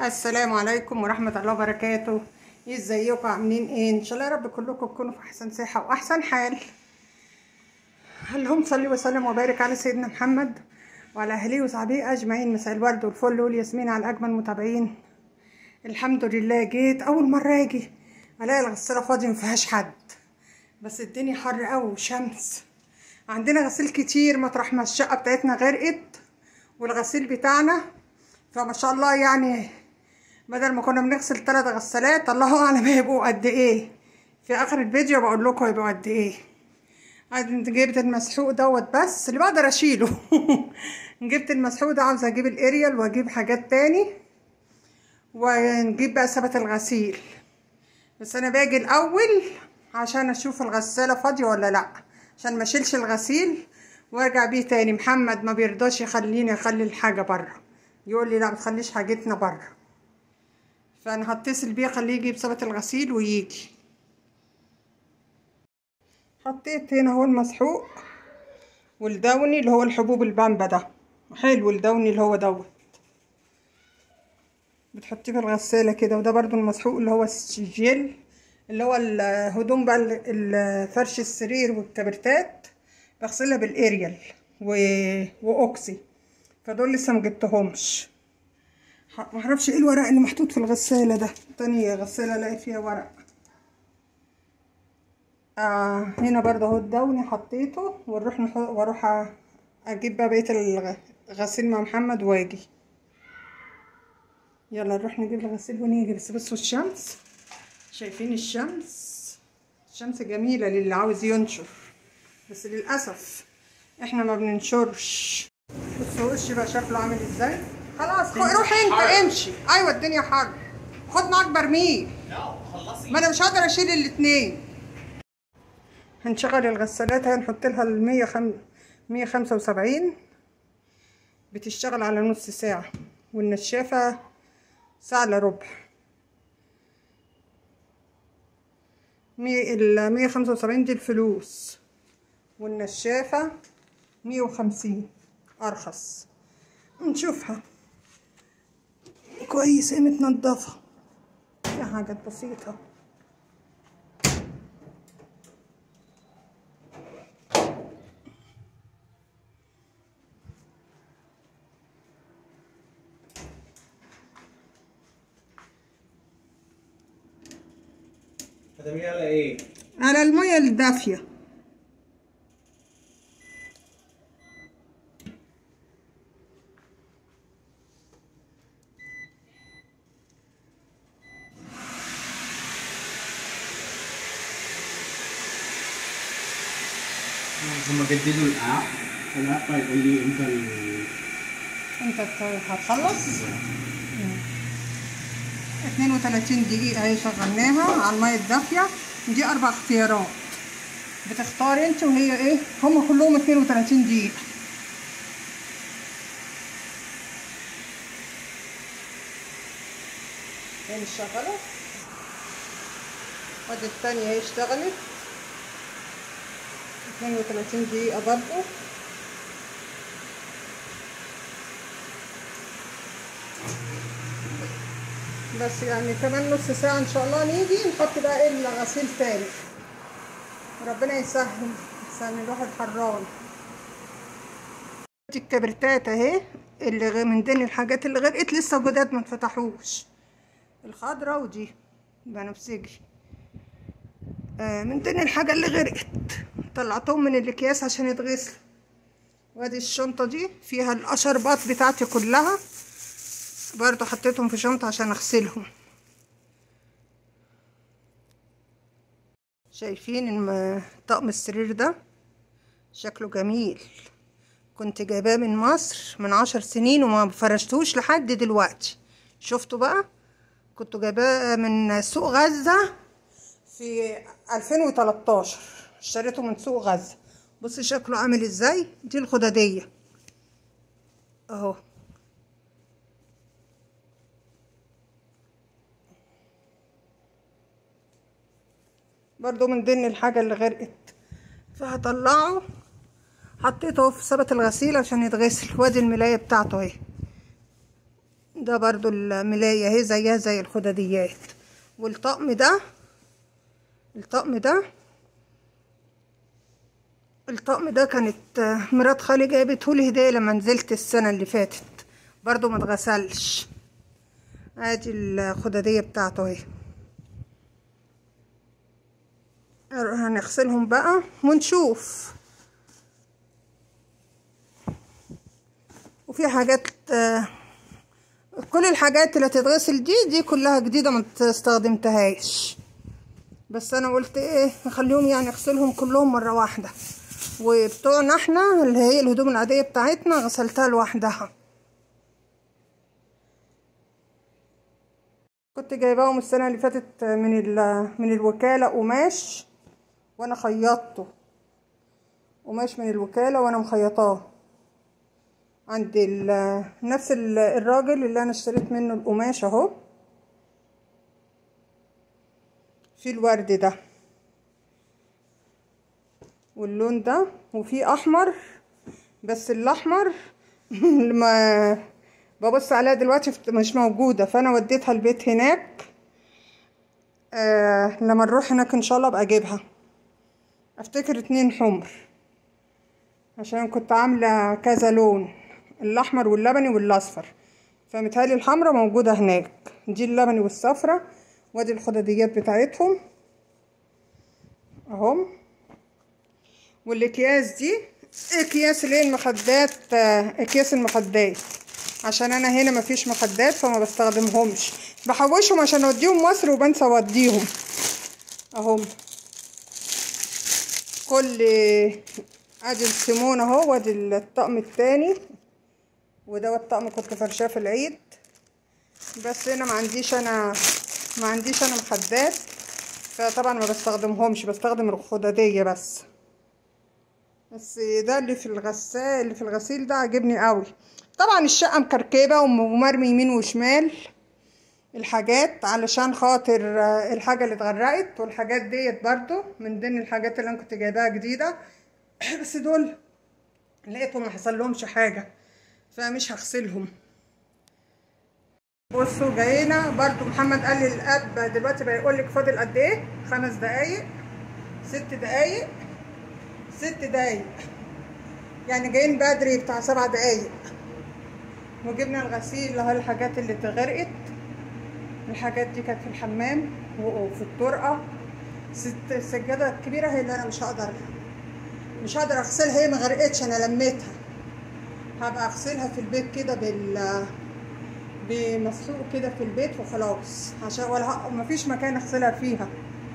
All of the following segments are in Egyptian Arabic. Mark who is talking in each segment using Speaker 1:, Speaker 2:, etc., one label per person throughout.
Speaker 1: السلام عليكم ورحمة الله وبركاته ازيكم عاملين ايه ان شاء الله يا رب كلكم تكونوا في احسن صحة واحسن حال اللهم صل وسلم وبارك على سيدنا محمد وعلى اهله وصحبه اجمعين مساء الورد والفل والياسمين على اجمل متابعين الحمد لله جيت اول مرة اجي الاقي الغسالة فاضية مفيهاش حد بس الدنيا حر قوي وشمس عندنا غسيل كتير مطرح ما الشقة بتاعتنا غرقت والغسيل بتاعنا فما شاء الله يعني بدل ما كنا بنغسل ثلاث غسالات الله اعلم هيبقوا قد ايه في اخر الفيديو بقول لكم هيبقوا قد ايه جبت المسحوق دوت بس اللي بقدر اشيله جبت المسحوق ده عاوزه اجيب الاريال واجيب حاجات تاني ونجيب بقى ثبت الغسيل بس انا باجي الاول عشان اشوف الغساله فاضيه ولا لا عشان ما اشيلش الغسيل وارجع بيه تاني محمد ما بيرضاش يخليني اخلي الحاجه بره يقول لي لا ما تخليش حاجتنا بره فانا هتصل بيه اخليه يجيب ثبت الغسيل ويجي حطيت هنا هو المسحوق والدوني اللي هو الحبوب البامبا ده حلو الدوني اللي هو دوت بتحطيه في الغسالة كده وده برضو المسحوق اللي هو الجيل اللي هو الهدوم بقى فرش السرير والكبرتات بغسلها بالاريال و... واوكسي فدول لسه مجبتهمش معرفش ايه الورق اللي محطوط في الغسالة ده تاني غسالة الاقي فيها ورق آه هنا برضه اهو الدوني حطيته ونروح نحط واروح اجيب بقى بقية الغسيل مع محمد واجي يلا نروح نجيب الغسيل ونيجي بس بصوا الشمس شايفين الشمس الشمس جميلة للي عاوز ينشر بس للأسف احنا ما بننشرش بصوا وشي بقى شكله عامل ازاي خلاص روح انت امشي ايوه الدنيا حر خد معاك برميل ما انا مش هقدر اشيل الاتنين هنشغل الغسالات هنحط لها ال 175 بتشتغل على نص ساعة والنشافة ساعة الا ربع ال 175 دي الفلوس والنشافة 150 أرخص نشوفها كويس متنضفة فيها حاجات بسيطة
Speaker 2: هتعملي على ايه؟
Speaker 1: على المية الدافية
Speaker 2: هما جددوا الاب الاب هيقول لي امتى ال
Speaker 1: انت هتخلص 32 دقيقة اهي شغلناها على المية الدافية دي أربع اختيارات بتختار انت وهي ايه هما كلهم 32 دقيقة هي مش شغالة ادي التانية اهي اشتغلت 32 دقيقة برضو بس يعني كمان نص ساعة ان شاء الله نيجي نحط بقى ايه الغسيل تاني ربنا يسهل عشان الواحد حران الكبرتات اهي اللي من ضمن الحاجات اللي غرقت لسه جداد ما اتفتحوش الخضرا ودي بنفسجي آه من ضمن الحاجة اللي غرقت طلعتهم من الاكياس عشان يتغسلوا وادي الشنطة دي فيها الاشربات بتاعتي كلها برضو حطيتهم في شنطة عشان اغسلهم شايفين طقم السرير ده شكله جميل كنت جايباه من مصر من عشر سنين وما فرشتوش لحد دلوقتي شفتوا بقى كنت جايباه من سوق غزة في 2013 اشتريته من سوق غزة بصي شكله عامل ازاي دي الخدادية اهو برضو من ضمن الحاجة اللي غرقت فهطلعه حطيته في ثبت الغسيل عشان يتغسل وادي الملاية بتاعته اهي ده برضو الملاية اهي زيها زي الخداديات والطقم ده الطقم ده الطقم ده كانت آه، مرات خالي جابته لي هدية لما نزلت السنة اللي فاتت برضو ما اتغسلش ادي الخدادية بتاعته اهي هنغسلهم بقى ونشوف وفي حاجات آه، كل الحاجات اللي هتتغسل دي دي كلها جديدة ما استخدمتهاش بس انا قلت ايه نخليهم يعني اغسلهم كلهم مرة واحدة وبتوعنا احنا اللي هي الهدوم العادية بتاعتنا غسلتها لوحدها كنت جايباهم السنة اللي فاتت من ال من الوكالة قماش وانا خيطته قماش من الوكالة وانا مخيطاه عند ال- نفس ال- الراجل اللي انا اشتريت منه القماش اهو في الورد ده واللون ده وفي احمر بس الاحمر ما ببص عليها دلوقتي فت- مش موجودة فانا وديتها البيت هناك آه لما نروح هناك ان شاء الله ابقى اجيبها افتكر اتنين حمر عشان كنت عاملة كذا لون الاحمر واللبني والاصفر فمتهيألي الحمرا موجودة هناك دي اللبني والصفرا وادي الخداديات بتاعتهم اهم والاكياس دي اكياس اللي هي المخدات آه، اكياس المخدات عشان انا هنا مفيش مخدات فما بستخدمهمش بحوشهم عشان اوديهم مصر وبنسى اوديهم اهم كل ادي السيمون اهو وادي الطقم التاني وده الطقم كنت فرشاه في العيد بس هنا ما عنديش انا ما عنديش انا مخدات فطبعا ما بستخدمهمش بستخدم الخدادية بس بس ده اللي في الغسال اللي في الغسيل ده عجبني قوي طبعا الشقة مكركبة ومرمي يمين وشمال الحاجات علشان خاطر آه، الحاجة اللي اتغرقت والحاجات ديت برضو من ضمن الحاجات اللي انا كنت جايباها جديدة بس دول لقيتهم ما حصلهمش حاجة فمش هغسلهم بصوا جاينا برضو محمد قال لي الاب دلوقتي بقى يقول لك فاضل قد ايه خمس دقايق ست دقايق ست دقايق يعني جايين بدري بتاع سبع دقايق وجبنا الغسيل اهو الحاجات اللي اتغرقت الحاجات دي كانت في الحمام وفي الطرقه ست السجاده الكبيره هي اللي انا مش هقدر مش هقدر اغسلها هي ما غرقتش انا لميتها هبقى اغسلها في البيت كده بال بمسحوق كده في البيت وخلاص عشان ولا ه- مفيش مكان اغسلها فيها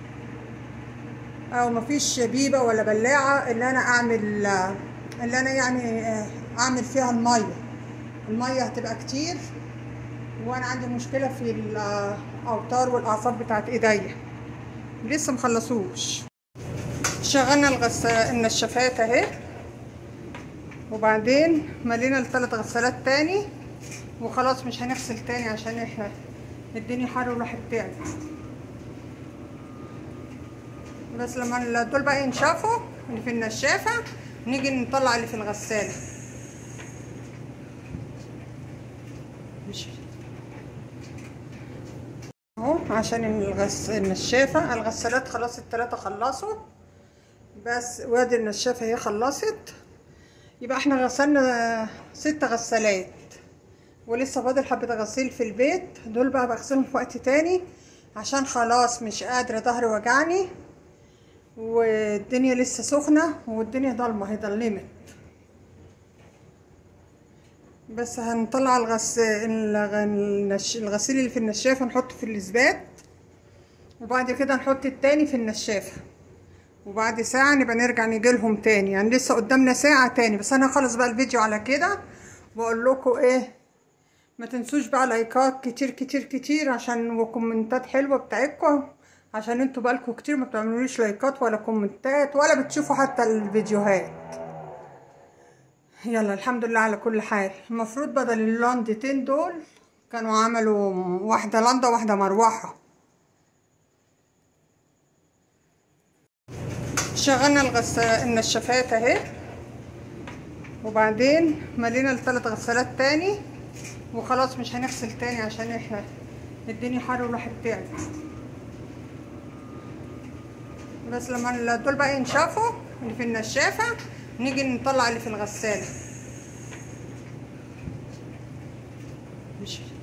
Speaker 1: او مفيش بيبه ولا بلاعه اللي انا اعمل اللي انا يعني آه، اعمل فيها الميه الميه هتبقى كتير وانا عندي مشكله في الاوتار والاعصاب بتاعت ايديا لسه مخلصوش شغلنا الغس... النشافات اهي وبعدين ملينا الثلاث غسالات تاني وخلاص مش هنغسل تاني عشان احنا الدنيا حر والواحد تعب بس لما ال- دول بقى ينشفوا اللي في النشافة نيجي نطلع اللي في الغسالة مش اهو عشان الغس... النشافة الغسالات خلاص التلاتة خلصوا بس وادي النشافة هي خلصت يبقى احنا غسلنا ست غسالات ولسه فاضل حبة غسيل في البيت دول بقى بغسلهم في وقت تاني عشان خلاص مش قادرة ظهري وجعني والدنيا لسه سخنة والدنيا ضلمة هي ضلمت بس هنطلع الغس... الغ- النش... الغسيل اللي في النشافة نحطه في الإثبات وبعد كده نحط التاني في النشافة وبعد ساعة نبقى نرجع نجيلهم تاني يعني لسه قدامنا ساعة تاني بس أنا هخلص بقى الفيديو على كده وأقول لكم إيه ما تنسوش بقى لايكات كتير كتير كتير عشان وكومنتات حلوة بتاعتكم عشان انتوا بقالكم كتير ما بتعملوليش لايكات ولا كومنتات ولا بتشوفوا حتى الفيديوهات يلا الحمد لله على كل حال المفروض بدل اللندتين دول كانوا عملوا واحدة لندا وواحدة مروحة شغلنا الغس... النشافات اهي وبعدين ملينا الثلاث غسالات تاني وخلاص مش هنغسل تاني عشان احنا الدنيا حر والواحد تعب بس لما ال- دول بقى ينشفوا اللي في النشافة نيجي نطلع اللي في الغسالة مش